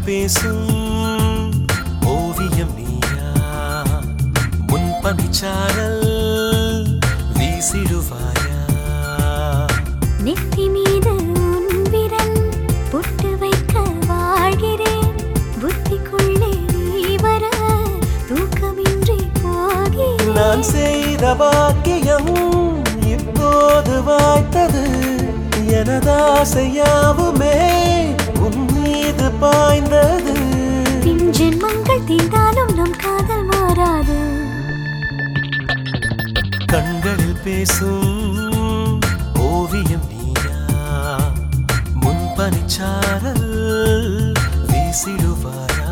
பேசும் ஓவியம் நீயா முன்பனிச்சாரல் வீசிடுவாயா நெத்தி மீது உன் விரல் பொட்டு வைக்க வாழ்கிறேன் புத்திக்குள்ளே நீ வர தூக்கமின்றி போகிறேன் நான் செய்த பாக்கியம் இப்போது வாய்த்தது எனதாசையாவுமே உன் மீது பாய்ந்தது பின் ஜென்மங்கள் தீர்ந்தாலும் நம் காதல் மாறாது கண்களில் பேசும் ஓவியம் நீயா முன்பனிச்சாரல் வீசிடுவாயா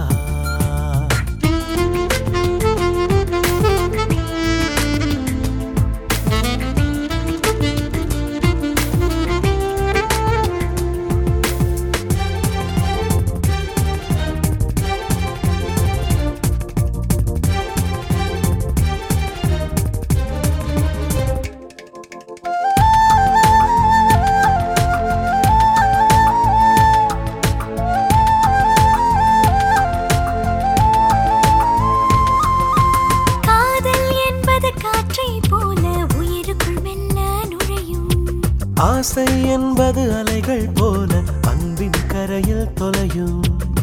காதல் என்பது காற்றை போல உயிருக்குள் மெல்ல நுழையும் ஆசை என்பது அலைகள் போல அன்பின் கரையில் தொலையும்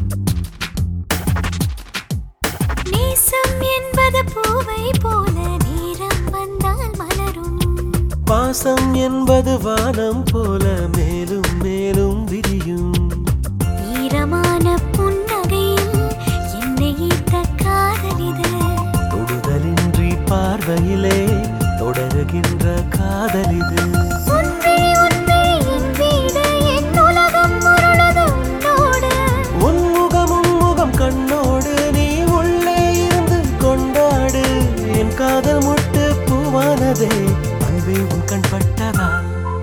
நேசம் என்பது பூவை போல நேரம் வந்தால் மலரும் பாசம் என்பது வானம் போல மேலும் மேலும் விரியும் ஈரமான புன்னகையில் என்னை ஈர்த்த காதல் இது தொடுதலின்றி பார்வையிலே தொடருகின்ற காதல் இது உன்விழி, உன்விழி, என் வீடு, என் உலகம் முரளது உன்னோடு. உன்முகம் உன்முகம் கண்ணோடு நீ உள்ளே இருந்து கொண்டாடு என் காதல் முட்டு பூவானதே அன்பே உன் கண் பட்டதா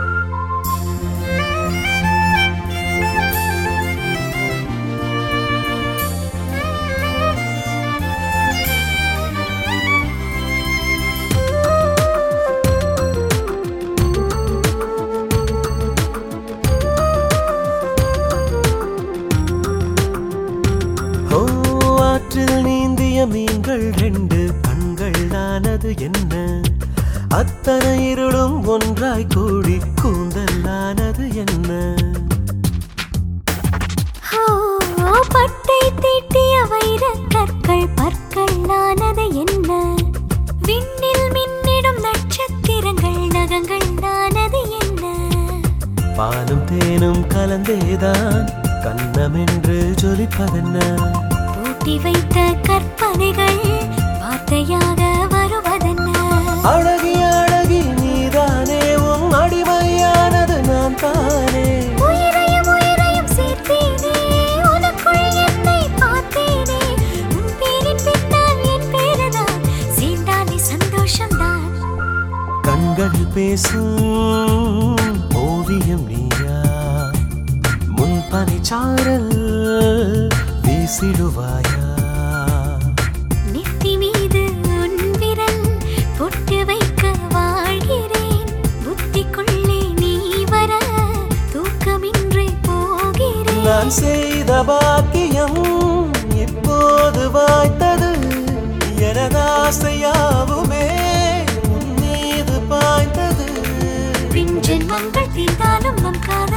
ஓ ஆற்றில் நீந்திய மீன்கள் ரெண்டு கண்கள் ஆனது என்ன அத்தனை இருளும் ஒன்றாய் கூடி கூந்தல் ஆனது என்ன ஓ, பட்டை தீட்டிய வைரக் கற்கள் பற்கள் ஆனது என்ன விண்ணில் மின்னிடும் நட்சத்திரங்கள் நகங்கள் ஆனது என்ன பாலும் தேனும் கலந்தேதான் கண்ணமென்று ஜொலிப்பதென்ன பூட்டி வைத்த கற்பனைகள் வார்த்தையாக வருவதென்ன அழகி அழகி நீதானே உன் அடிமையானது நான் தானே உயிரையும் உயிரையும் சேர்த்தேனே உனக்குள் என்னை பார்த்தேனே உன் பேரின் பின்னால் என் பேருதான் சேர்ந்தாலே சந்தோஷம்தான் கண்களில் பேசும் ஓவியம் நீயா முன்பனிச்சாரல் வீசிடுவாயா நெத்தி மீது உன் விரல் பொட்டு வைக்க வாழ்கிறேன் புத்திக்குள்ளே நீ வர தூக்கமின்றி போகிறேன் நான் செய்த பாக்கியம் இப்போது வாய்த்தது எனதாசையாவுமே உன் மீது பாய்ந்தது பின் ஜென்மங்கள் தீர்ந்தாலும் நம் காதல்